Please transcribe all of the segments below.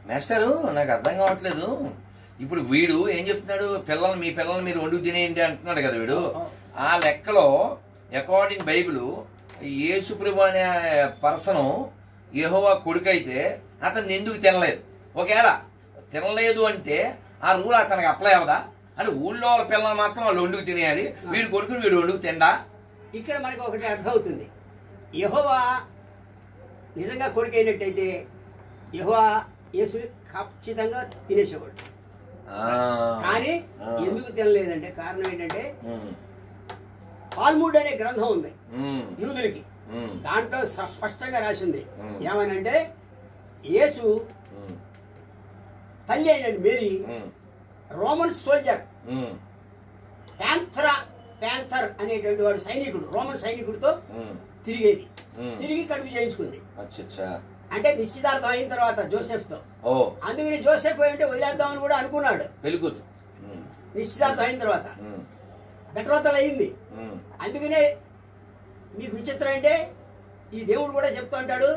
Master నాకు అర్థం కావట్లేదు ఇప్పుడు వీడు ఏం చెప్తున్నాడు పిల్లలు మీ పిల్లలు మీరు వండుకు తినేయండి అంటున్నాడు కదా వీడు ఆ లెక్కలో అకార్డింగ్ బైబిల్ యేసుప్రభు అనే పర్సను యెహోవా కొడుకైతే అతను ఎందుకు తినలేదు ఒకవేళ తినలేదు అంటే ఆ రూల్ అతనికి అప్లై అవ్వదా అంటే ఊళ్ళో వాళ్ళ పిల్లలు మాత్రం వాళ్ళు వండుకు తినేయాలి వీడు కొడుకుని వీడు వండుకు తిండా ఇక్కడ మనకి ఒకటి అర్థమవుతుంది యహోవా నిజంగా కొడుకైనట్టయితే యహోవా యేసు ఖచ్చితంగా తినేసేవాడు ఆ. కానీ ఆ. ఎందుకు తినలేదంటే కారణం ఏంటంటే ఉమ్, తాల్మూడ్ అనే గ్రంథం ఉంది ఉమ్, యూదులకి ఉమ్, దాంట్లో స్ప- స్పష్టంగా రాసింది ఉమ్. ఏమనంటే యేసు ఉమ్, తల్లి అయినది Mary um, Roman soldier um, Panthera panther అనేటువంటి వాడు సైనికుడు రోమన్ సైనికుడితో ఉమ్, తిరిగేది ఉమ్. తిరిగి కడుపు చేయించుకుంది అచ్చా అచ్చా. అంటే నిశ్చితార్థం అయిన తర్వాత జోసెఫ్ తో ఓ అందుకని జోసెఫ్ అంటే వదిలేద్దామని కూడా అనుకున్నాడు పెళ్ళికూతు ఉమ్, నిశ్చితార్థం అయిన తర్వాత ఉమ్, బెట్రోతలు అయింది ఉమ్, అందుకనే మీకు విచిత్రం అంటే ఈ దేవుడు కూడా చెప్తూ ఉంటాడు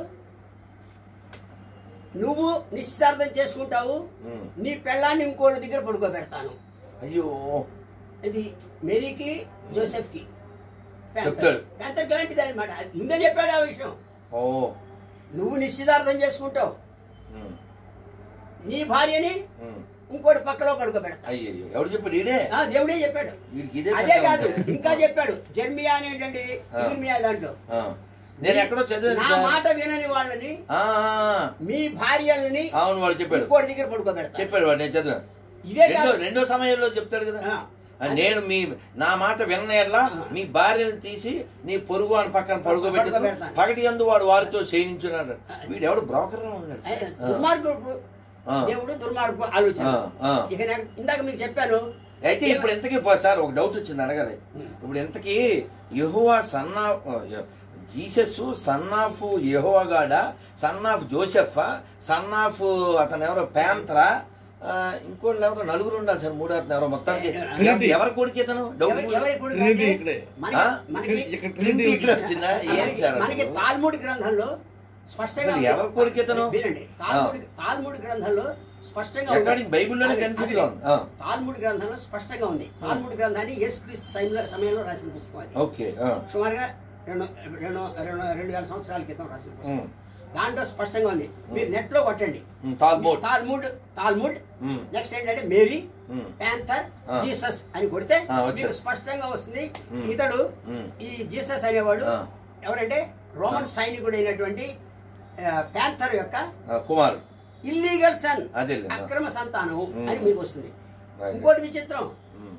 నువ్వు నిశ్చితార్థం చేసుకుంటావు ఉమ్. నీ పెళ్ళాన్ని ఇంకోటి దగ్గర పడుకోబెడతాను అయ్యో ఇది మేరీకి జోసెఫ్కి చెప్తాడు. ప్యాంతర్ లాంటిది అనమాట ముందే చెప్పాడు ఆ విషయం ఓ నువ్వు నిశ్చితార్థం చేసుకుంటావు ఉమ్, నీ భార్యని ఉమ్. ఇంకోటి పక్కలో పడుకోబెడతా అయ్యయ్యో ఎవడు చెప్పాడు ఈడే ఆ, దేవుడే చెప్పాడు వీడికి ఇదే అదే కథ కాదు ఉంది. ఇంకా చెప్పాడు జర్మియా అనేటువంటి ఆ. ఇర్మియా దాంట్లో ఆ. నేను ఎక్కడో చదివాను నా సార్. మాట వినని వాళ్ళని ఆ, ఆ, మీ భార్యలని ఆ. అవును వాడు చెప్పాడు ఇంకోటి దగ్గర పడుకోబెడతా చెప్పాడు వాడు నేను చదివాను ఇదే రెండో కాదు రెండో సమయంలో చెప్తాడు కదా ఆ. ఆ, నేను మీ నా మాట విననేలా మీ భార్యను తీసి నీ పొరుగు అని పక్కన పడుకోబెట్టి పడుకోబెడతాను. పగటి అందు వాడు వారితో చేయించున్నాడు వీడు ఎవడు బ్రోకర్ ఉన్నాడు ఆయన ఆ. దుర్మార్గుడు ఆ. దేవుడు దుర్మార్గు ఆలోచన ఆ, ఆ. ఇక నాకు ఇందాక మీకు చెప్పాను అయితే ఇప్పుడు ఇంతకీ పో- సార్ ఒక డౌట్ వచ్చింది అడగాలి ఇప్పుడు ఇంతకీ యహోవా son of Jesus son of యహోవా గాడా సన్ ఆఫ్ జోసెఫా సన్ ఆఫ్ అతను ఎవరో ప్యాంతరా ఇంకోళ్ళు ఎవరో నలుగురు ఉండాలి సార్ మూడో అతను ఎవరో మొత్తానికి ట్రినిటీ. ఎవరి కొడుకు ఇతను డౌట్ ఎవరి- ఎవరి కొడుకు ట్రినిటీ అంటే ఇక్కడే. మనకి- ఆ? మనకి ఇక్కడ ట్రినిటీ ఇక్కడ వచ్చిందా ఏం మనకి- సార్ మనకి అసలు? తాల్ముడి గ్రంథంలో స్పష్టంగా అసలు ఉంది. ఎవరి కొడుకు ఇతను? వినండి తాల్ముడి తాల్ముడి గ్రంథంలో స్పష్టంగా ఉంది. ఎక్కడికి బైబిల్లోనే అది- కన్ఫ్యూజ్ అది గా ఉంది ఆ, తాల్ముడి గ్రంథంలో స్పష్టంగా ఉంది తాల్ముడి గ్రంథాన్ని యేసుక్రీస్తు సమయంలో సమయంలో రాసిన పుస్తకం అది ఓకే ఆ, సుమారుగా రెండు రెండు రెండు రెండు వేల సంవత్సరాల క్రితం రాసిన పుస్తకం ఉమ్. దాంట్లో స్పష్టంగా ఉంది మీరు నెట్ లో కొట్టండి um, Talmud Talmud Talmud um, next ఏంటంటే మేరీ ఉమ్, ప్యాంథర్ ఆ. జీసస్ అని కొడితే ఆ, వచ్చారు. మీకు స్పష్టంగా వస్తుంది ఉమ్. ఇతడు ఉమ్. ఈ జీసస్ అనేవాడు ఆ. ఎవరంటే రోమన్ సైనికుడు అయినటువంటి ప్యాంథర్ యొక్క ఆ, కుమార్ ఇల్లీగల్ సన్ అదే అక్రమ సంతానము ఉమ్. అని మీకు వస్తుంది Right. ఇంకోటి విచిత్రం ఉమ్,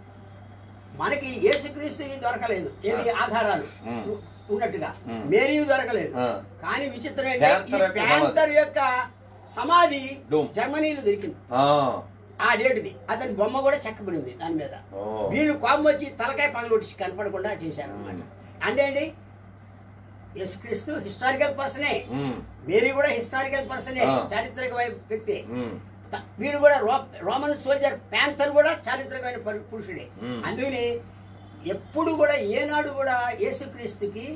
మనకి యేసుక్రీస్తు దొరకలేదు ఏవి ఆధారాలు ఉమ్. ఉన్నట్టుగా ఉమ్. మేరీ దొరకలేదు ఆ. కానీ విచిత్రం ఏంటంటే ప్యాంథర్ ఈ యొక్క ప్యాంథర్ యొక్క సమాధి డూమ్. జర్మనీలో దొరికింది ఆ, ఆ డేట్ది అతని బొమ్మ కూడా చెక్కబడి ఉంది దాని మీద ఓ. వీళ్ళు కోపం వచ్చి తలకాయ పగలొట్టి కనపడకుండా చేశారు అనమాట అంటే ఏంటి యేసుక్రీస్తు హిస్టారికల్ పర్సనే ఉమ్, మేరీ కూడా హిస్టారికల్ పర్సనే ఆ. చారిత్రక వ్యక్తి ఉమ్, త- వీడు కూడా రో- రోమన్ సోల్జర్ ప్యాంథర్ కూడా చారిత్రకమైన పరు- పురుషుడే మ్మ్. అందుకని ఎప్పుడు కూడా ఏనాడు కూడా యేసుక్రీస్తుకి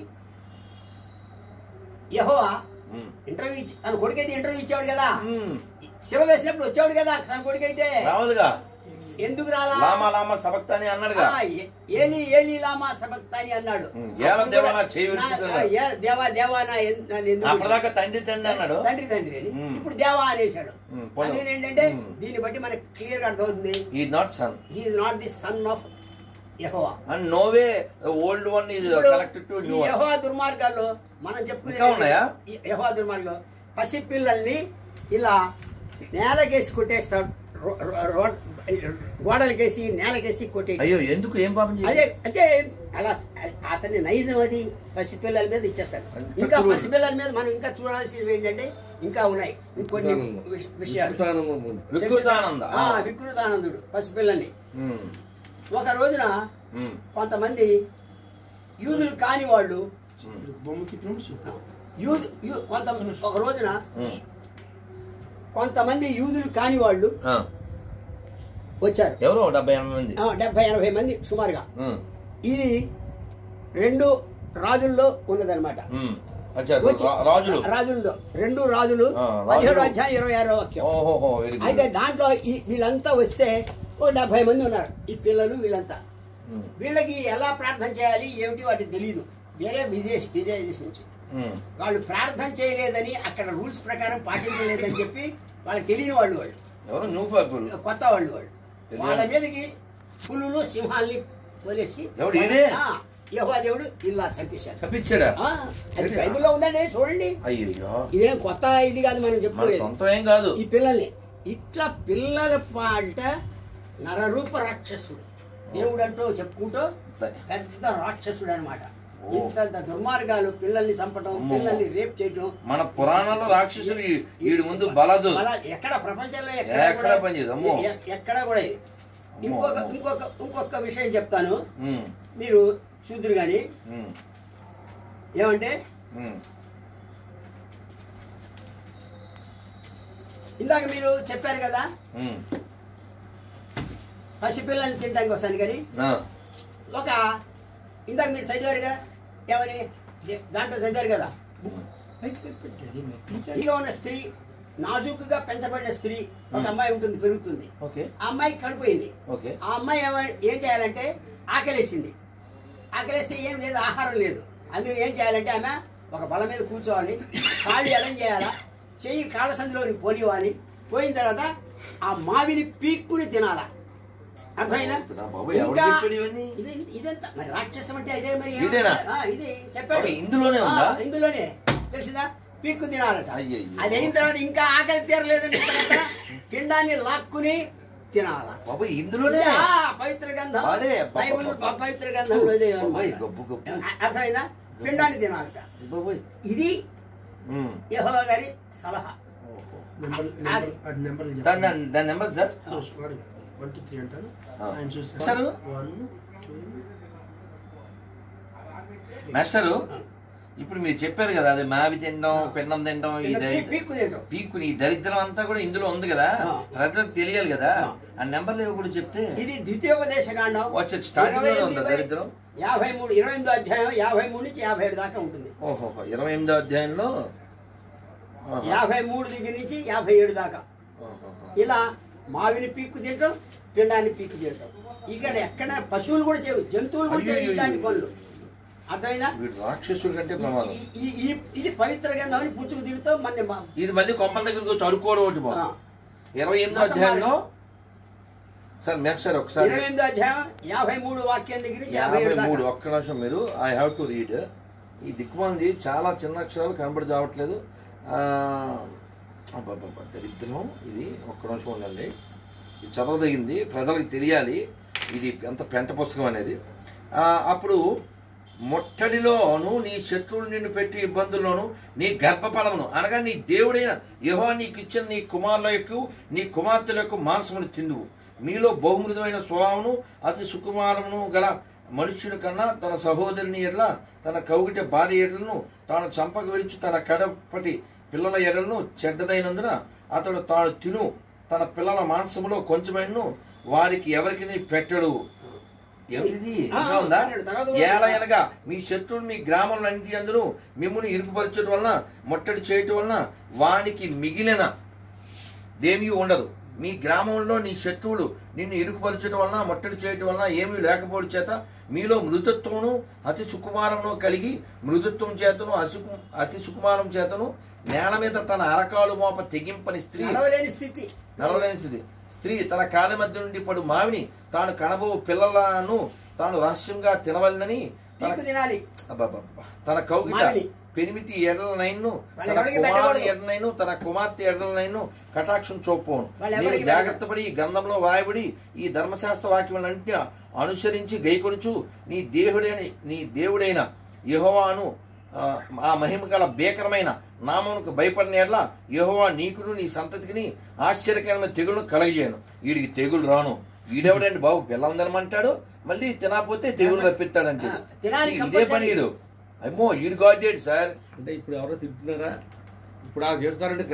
యెహోవా ఉమ్, ఇంటర్వ్యూ ఇచ్చి తన కొడుకైతే ఇంటర్వ్యూ ఇచ్చాడు కదా ఉమ్. శివ వేసినప్పుడు వచ్చాడు కదా తన కొడుకైతే రావాలిగా ఎందుకు రాలా లామా లామా సబక్త అని అన్నాడుగా ఆ, ఏ- ఏలి ఏలి లామా సబక్తాని అన్నాడు ఉమ్, ఏల అప్పుడు దేవా కూడా నా చేయి నా- విడిపించు ఆ, ఏ- దేవా దేవా నా ఎన్- నన్ను ఎందుకు అప్పటిదాకా తండ్రి తండ్రి అన్నాడు తండ్రి తండ్రి అని ఉమ్. ఇప్పుడు దేవా అనేసాడు ఉమ్, పోనీ. అందుకని ఏంటంటే ఉమ్. దీన్ని బట్టి మనకి క్లియర్ గా అర్థమవుతుంది ఈ not son he is not the son of యహోవా and no way old one is ఇప్పుడు కనెక్టెడ్ టు ఈ న్యూ యెహోవా దుర్మార్గాల్లో మనం చెప్పుకునే ఇంకా ఉన్నాయా? ఈ యెహోవా దుర్మార్గం పసిపిల్లల్ని ఇలా నేలకేసి కొట్టేస్తాడు రో- రో- రోడ్ గోడలకేసి నేలకేసి కొట్టే అయ్యో ఎందుకు ఏం పాపం అదే చేయాలి అంటే అలా అతని నైజం అది పసిపిల్లల మీద ఇచ్చేస్తాడు అంత ఇంకా క్రూరం. పసిపిల్లల మీద మనం ఇంకా చూడాల్సినవి ఏంటంటే ఇంకా ఉన్నాయి ఇంకొన్ని విష- విషయాలు వికృతానంద ఆ, వికృతానందుడు పసిపిల్లల్ని ఉమ్, ఒక రోజున ఉమ్, కొంతమంది యూదులు కాని వాళ్ళు యూదు యూ- కొంత ఒక రోజున ఉమ్, కొంతమంది యూదులు కాని వాళ్ళు ఆ. వచ్చారు ఎవరో డెబ్బై ఎనభై మంది ఆ, డెబ్బై ఎనభై మంది సుమారుగా ఉమ్, ఇది రెండు రాజుల్లో ఉన్నదన్నమాట ఉమ్, అచ్చా, వచ్చి- రా- రాజులు. రాజులు రెండు రాజులు ఆ, రాజులు. పదిహేడు అధ్యాయం ఇరవై ఆరో వాక్యం ఓహోహో వెరీ అయితే గుడ్ దాంట్లో ఈ వీళ్ళంతా వస్తే ఓ డెబ్బై మంది ఉన్నారు ఈ పిల్లలు వీళ్ళంతా వీళ్ళకి ఎలా ప్రార్థన చేయాలి ఏమిటి వాటికి తెలియదు వేరే విదేశ్ విదేశీ నుంచి వాళ్ళు ప్రార్థన చేయలేదని అక్కడ రూల్స్ ప్రకారం పాటించలేదని చెప్పి వాళ్ళకి తెలియని వాళ్ళు వాళ్ళు ఎవరు న్యూ పీపుల్ కొత్త వాళ్ళు వాళ్ళు వాళ్ళ మీదకి పులులు సింహాల్ని తోలేసి ఎవడు ఈయనే? యహోవా దేవుడు ఇలా చంపేశాడు తప్పించాడా ఆ, అది బైబిల్లో ఉందండి చూడండి అయ్యో ఇదేం కొత్త ఇది కాదు మనం మన చెప్పుకోలేదు సొంతం ఏం కాదు ఈ పిల్లల్ని ఇట్లా పిల్లల పాట నరరూప రాక్షసుడు దేవుడు అంటూ చెప్పుకుంటూ పెద్ద రాక్షసుడు అనమాట ఓ. ఇంత దుర్మార్గాలు పిల్లల్ని చంపడం అమ్మో. పిల్లల్ని రేప్ చేయడం మన పురాణంలో రాక్షసుడు ఈ- వీడి ముందు బలదు అలా ఎక్కడ ప్రపంచంలో ఎక్కడ ఎక్కడ పనిచేయదు, అమ్మో. ఎక్కడ కూడా ఇది. ఇంకొక అమ్మో. ఇంకొక ఇంకొక విషయం చెప్తాను ఉమ్, మీరు చూదురు గాని ఉమ్, ఏమంటే ఉమ్. ఇందాక మీరు చెప్పారు కదా ఉమ్. పసిపిల్లల్ని తినడానికి వస్తాను కానీ ఆ, ఒక ఇందాక మీరు చదివారుగా ఏమని దాంట్లో చదివారు కదా ఇక ఉన్న స్త్రీ నాజూకుగా పెంచబడిన స్త్రీ ఒక అమ్మాయి ఉంటుంది పెరుగుతుంది ఓకే ఆ అమ్మాయి కడిపోయింది ఓకే ఆ అమ్మాయి ఏమ- ఏం చేయాలంటే ఆకలేసింది ఆకలేస్తే ఏం లేదు ఆహారం లేదు అందుకని ఏం చేయాలంటే ఆమె ఒక బల మీద కూర్చోవాలి కాళ్ళు ఎడం చేయాలా చెయ్యి కాళ్ళ సందులోని పోనివ్వాలి పోయిన తర్వాత ఆ మావిని పీక్కుని తినాలా అర్థమైందా అవుతుందా బాబు? ఎవడు ఇంకా చెప్పాడు ఇవన్నీ? ఇది ఇదంతా మరి రాక్షసం అంటే అదే మరి ఇదేనా? ఆ, ఇది చెప్పాడు బాబు, ఇందులోనే ఉందా? ఆ, ఇందులోనే తెలిసిందా పీక్కు తినాలట అయ్యయ్యో. అది అయిన తర్వాత ఇంకా ఆకలి తీరలేదంటే తర్వాత పిండాన్ని లాక్కుని తినాలా బాబు ఇందులోనే ఆ, పవిత్ర గ్రంథం వాడే, బైబిల్ అబ్బబ్బబ్బ. పవిత్ర గ్రంథంలో ఇదే బాబోయ్, అన్నమాట. గబ్బు గబ్బు అర్థమైందా పిండాన్ని తినాలట బాబోయ్. ఇది ఉమ్. యెహోవా గారి సలహా ఓహో. నెంబర్ అది. నెంబర్ అది నెంబర్ దాని దాని దాని number sir one two three అంటాను ఆ. ఆయన చూస్తే సారు? వన్ టూ మాస్టరు ఇప్పుడు మీరు చెప్పారు కదా అది మావి తినడం పిండం తినడం ఈ ఇంకా దరి- పీక్కు తింటాం పీక్కుని ఈ దరిద్రం అంతా కూడా ఇందులో ఉంది కదా ఆ. ప్రజలకు తెలియాలి కదా ఆ. ఆ నెంబర్లు ఏవో కూడా చెప్తే ఇది ద్వితీయోపదేశ కాండం వచ్చే స్టార్టింగ్ లోనే ఉందా ఇరవై దరిద్రం యాభై మూడు ఇరవై ఎనిమిదో అధ్యాయం యాభై మూడు నుంచి యాభై ఏడు దాకా ఉంటుంది ఓహో ఇరవై ఎనిమిదో అధ్యాయంలో ఆహా. యాభై మూడు దగ్గర నుంచి యాభై ఏడు దాకా ఓహోహో. ఇలా మావిని పీక్కు తింటాం పిండాన్ని పీక్కు తింటాం ఇక్కడ ఎక్కడ పశువులు కూడా చేయవు జంతువులు కూడా చేయవు అయ్యయ్యో. ఇలాంటి పనులు అర్థమైందా వీడు రాక్షసుడు కంటే ప్రమాదం ఈ- ఈ- ఈ- ఇది పవిత్ర గ్రంథం అని పుచ్చుకు తిరుగుతూ మన మా- ఇది మళ్ళీ కొంపల దగ్గరికి వచ్చి అడుక్కోవడం ఒకటి ఆ, బాగుంది ఇరవై ఎనిమిదో మొత్తం అధ్యాయంలో సార్ మెస్ సార్ ఒకసారి ఇరవై ఎనిమిదో అధ్యాయం యాభై మూడు వాక్యం దగ్గర నుంచి యాభై యాభై ఏడు మూడు దాకా ఒక్క నిమిషం మీరు ఐ హ్యావ్ టు రీడ్ ఈ దిక్కుమంది చాలా చిన్న అక్షరాలు కనబడి చావట్లేదు ఆ, అబ్బబ్బబ్బ, దరిద్రం ఇది ఒక్క నిమిషం ఉండండి ఇది చదవదగింది ప్రజలకు తెలియాలి ఇది ఎంత పెంట పుస్తకం అనేది ఆ, అప్పుడు ముట్టడిలోను నీ శత్రువులు నిన్ను పెట్టి ఇబ్బందుల్లోను నీ గర్భఫలమును అనగా నీ దేవుడైన యహో నీకు ఇచ్చిన నీ కుమారుల యొక్క నీ కుమార్తెల యొక్క మాంసమును తిందువు మీలో బహుమృతమైన స్వభావమును అతి సుకుమారమును గల మనుష్యుని కన్నా తన సహోదరుని ఎడ్ల తన కౌగిట భార్య ఎడ్లను తాను చంపక విడిచి తన కడపటి పిల్లల ఎడలను చెడ్డదైనందున అతడు తాను తిను తన పిల్లల మాంసములో కొంచెమైనను వారికి ఎవరికి పెట్టడు ఏమిటిది ఆ, ఇంకా ఉందా పెట్టాడు. తర్వాత కూడా ఏల అనగా మీ శత్రువులు మీ గ్రామంలో అన్నిటి అందును మిమ్మల్ని ఇరుకుపరచడం వలన ముట్టడి చేయటం వలన వానికి మిగిలిన దేమీ ఉండదు మీ గ్రామంలో నీ శత్రువులు నిన్ను ఇరుకుపరచడం వలన ముట్టడి చేయటం వలన ఏమీ లేకపోవడం చేత మీలో మృదుత్వమును అతి సుకుమారమును కలిగి మృదుత్వం చేతను అసుకు అతి సుకుమారం చేతను నేల మీద తన అరకాలు మోప తెగింపని స్త్రీ నడవలేని స్థితి నడవలేని స్థితి స్త్రీ తన కాళ్ళ మధ్య నుండి పడు మావిని తాను కనబో పిల్లలను తాను రహస్యంగా తినవలనని తన పీక్కు తినాలి అబ్బబ్బబ్బ. తన కౌగిట మావిని. పెనిమిటి ఎడలనైను వాళ్ళు తన ఎవరికి కుమారుని పెట్టకూడదు. ఎడలనైను తన కుమార్తె ఎడలనైను కటాక్షం చూపోను వాళ్ళు నేను ఎవరికి జాగ్రత్తపడి ఈ గ్రంథంలో వాయబడి ఈ ధర్మశాస్త్ర వాక్యములన్నింటి అనుసరించి గైకొనుచు నీ దేవుడైన నీ దేవుడైన యెహోవాను ఆ, ఆ మహిమ గల భీకరమైన నామమునకు భయపడిన ఎడ్ల యెహోవా నీకును నీ సంతతికిని ఆశ్చర్యకరమైన తెగులను కలగజేయను వీడికి తెగులు రాను వీడెవడండి బాబు పిల్లలందరమంటాడు మళ్ళీ తినకపోతే తెగులు రప్పిస్తాడంటే ఆ, తినాలి ఇదే compulsory. పని వీడు అమ్మో ఈడు గాడేడు సార్ అంటే ఇప్పుడు ఎవరో తింటున్నారా ఇప్పుడు ఆ చేస్తున్నారంటే